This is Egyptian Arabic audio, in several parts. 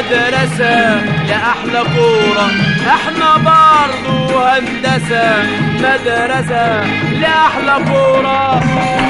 مدرسة يا أحلى كورة احنا برضو هندسة مدرسة يا أحلى كورة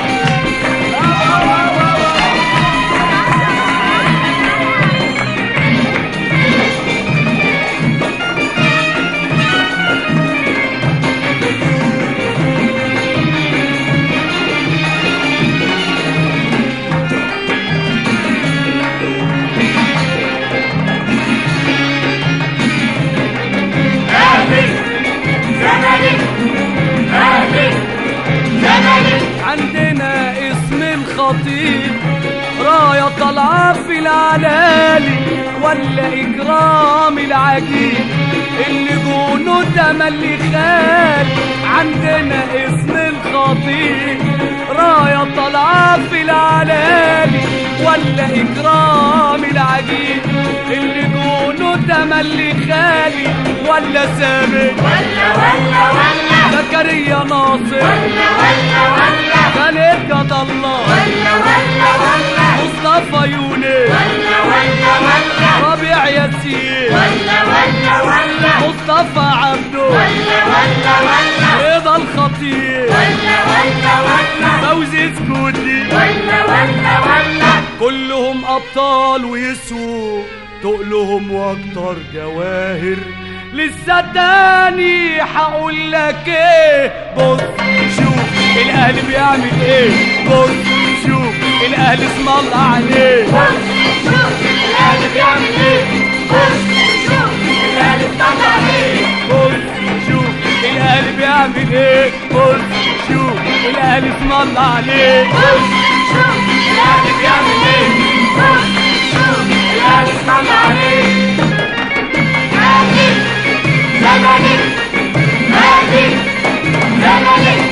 عندنا اسم الخطيب راية طالعة في العلالي ولا إكرام العجيب اللي جونه تملي خالي عندنا اسم الخطيب راية طالعة في العلالي ولا إكرام العجيب اللي جونه تملي خالي ولا سامي ولا ولا ولا زكريا ناصر ولا ولا ولا خالد جد الله ولا ولا ولا مصطفى يونس ولا ولا ولا ربيع ياسين ولا ولا ولا مصطفى عبده ولا ولا ولا رضا الخطيب ولا ولا ولا فوزي سكوتي ولا ولا ولا كلهم ابطال ويسووا تقلهم واكتر جواهر لسه تاني هقول لك ايه بص شوف الاهلي بيعمل ايه بص شوف الاهلي اسم الله عليه شوف الاهلي بيعمل ايه بص شوف الاهلي بيطلع ايه بص شوف الاهلي بيعمل ايه بص شوف الاهلي اسم الله عليه بص شوف الاهلي بيعمل ايه بص شوف الاهلي اسمع عليه اهلي زمالك اهلي زمالك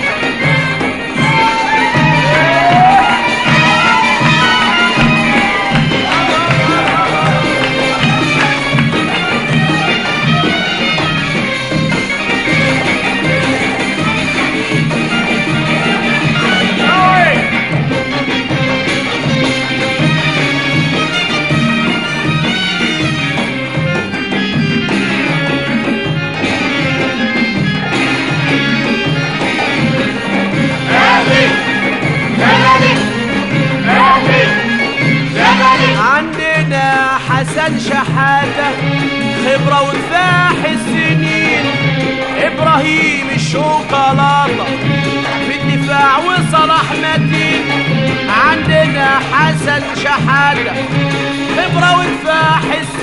اهلي زمالك اهلي زمالك عندنا حسن شحاتة خبرة وكفاح السنين إبراهيم الشوكولاتة في الدفاع وصلاح متين عندنا حسن شحاتة خبرة وكفاح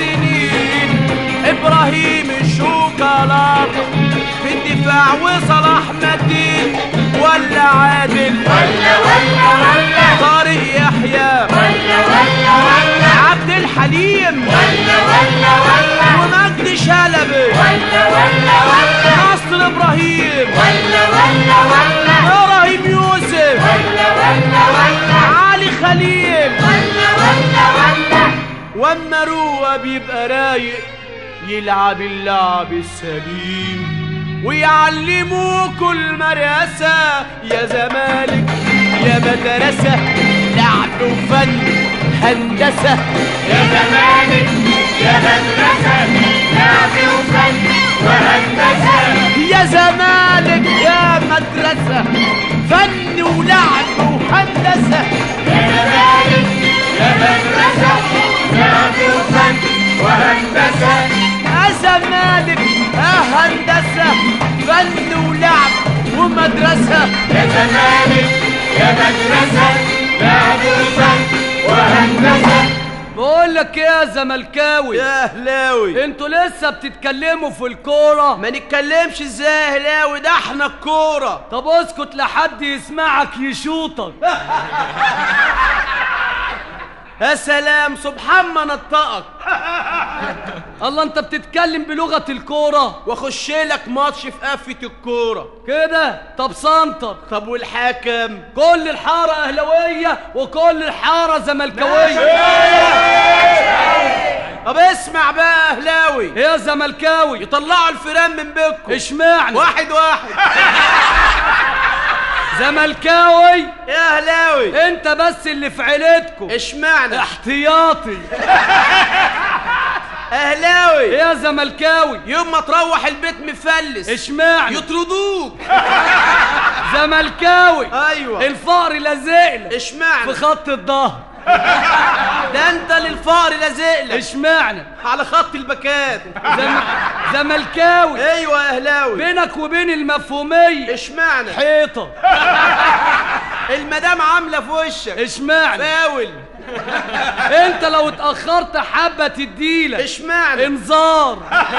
السنين إبراهيم الشوكولاتة في الدفاع وصلاح متين ولا عادل ولا ولا ولا طارق يحيى ولا ولا ولا عبد الحليم ولا ولا ولا ومجدي شلبي ولا ولا ولا ناصر ابراهيم ولا ولا ولا ابراهيم يوسف ولا ولا ولا علي خليل ولا ولا ولا واما روى بيبقى رايق يلعب اللعب السليم ويعلموكوا المدرسة يا زمالك يا مدرسة لعب وفن هندسة يا زمالك يا مدرسة لعب وفن وهندسة يا زمالك يا مدرسة فن ولعب وهندسة يا زمالك يا مدرسة لعب وفن وهندسة يا زمالك يا هندسة فن ولعب ومدرسة يا زمالك يا مدرسة لعب وفن وهندسة بقول لك ايه يا زملكاوي يا هلاوي انتوا لسه بتتكلموا في الكوره ما نتكلمش ازاي يا هلاوي ده احنا الكورة طب اسكت لحد يسمعك يشوطك يا سلام سبحان ما نطقك الله انت بتتكلم بلغه الكوره واخش لك ماتش في قفة الكورة كده طب سنتر طب والحكم كل الحاره اهلاويه وكل الحاره زملكاويه طب اسمع بقى يا هلاوي ايه يا زملكاوي يطلعوا الفيران من بيتكم اشمعنى واحد واحد زملكاوي يا هلاوي انت بس اللي في عيلتكم اشمعنى احتياطي اهلاوي يا زملكاوي يوم ما تروح البيت مفلس اشمعنى يطردوك زملكاوي ايوه الفقر لازقلك اشمعنى في خط الظهر ده انت للفقر لازقلك اشمعنى على خط البكات زم... زملكاوي ايوه يا اهلاوي بينك وبين المفهومية اشمعنى حيطة المدام عامله في وشك اشمعنى فاول انت لو اتأخرت حبة تديلك اشمعنى انذار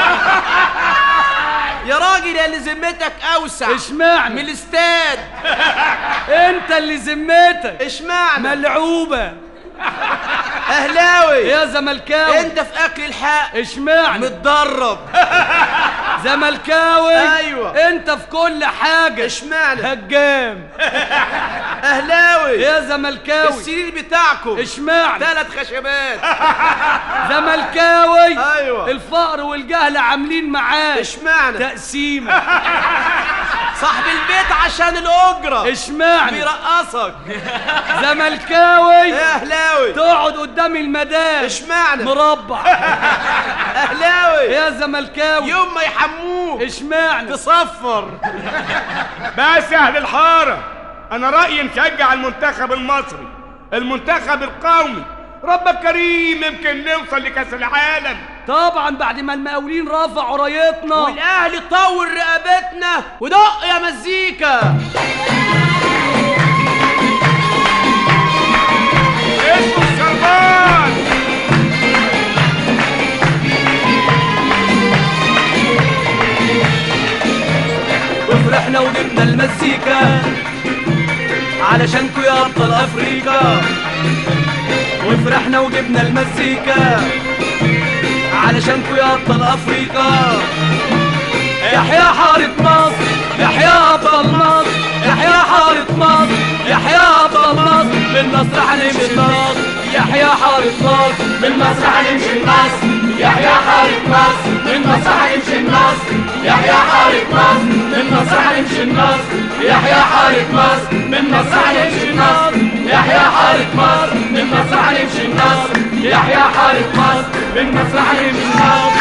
يا راجل يا اللي ذمتك اوسع من اشمعنى الاستاد انت اللي ذمتك اشمعنى ملعوبة اهلاوي يا زملكاوي انت في اكل الحق اشمعنى متدرب زملكاوي أيوة. انت في كل حاجة اشمعنى هجام اهلاوي يا زملكاوي السرير بتاعكم اشمعنى ثلاث خشبات زملكاوي أيوة. الفقر والجهل عاملين معاه اشمعنى تقسيمة صاحب البيت عشان الاجره اشمعنى بيرقصك زملكاوي يا اهلاوي تقعد قدام المدام اشمعنى مربع اهلاوي يا زملكاوي يوم ما يحموك اشمعنى تصفر بس يا اهل الحاره انا رايي نشجع المنتخب المصري المنتخب القومي ربك كريم يمكن نوصل لكاس العالم طبعا بعد ما المقاولين رفعوا رايتنا والاهلي طول رقبتنا ودق يا مزيكا اسمه الشربان وفرحنا وجبنا المزيكا علشانكو يا ابطال افريقيا وفرحنا وجبنا المزيكا علشانكو يا ابطال افريقيا يحيى حارة مصر يحيى ابطال مصر يحيى حارة مصر يحيى ابطال مصر بالنصر هنمشي النصر يحيى حارة مصر بالمصر هنمشي النصر يحيى حارة مصر بالمصر هنمشي النصر يحيى حارة مصر بالمصر هنمشي النصر يحيى حارة مصر بالمصر هنمشي النصر يحيى حارة مصر بالمصر هنمشي النصر يحيى حارة مصر بالمصر هنمشي النصر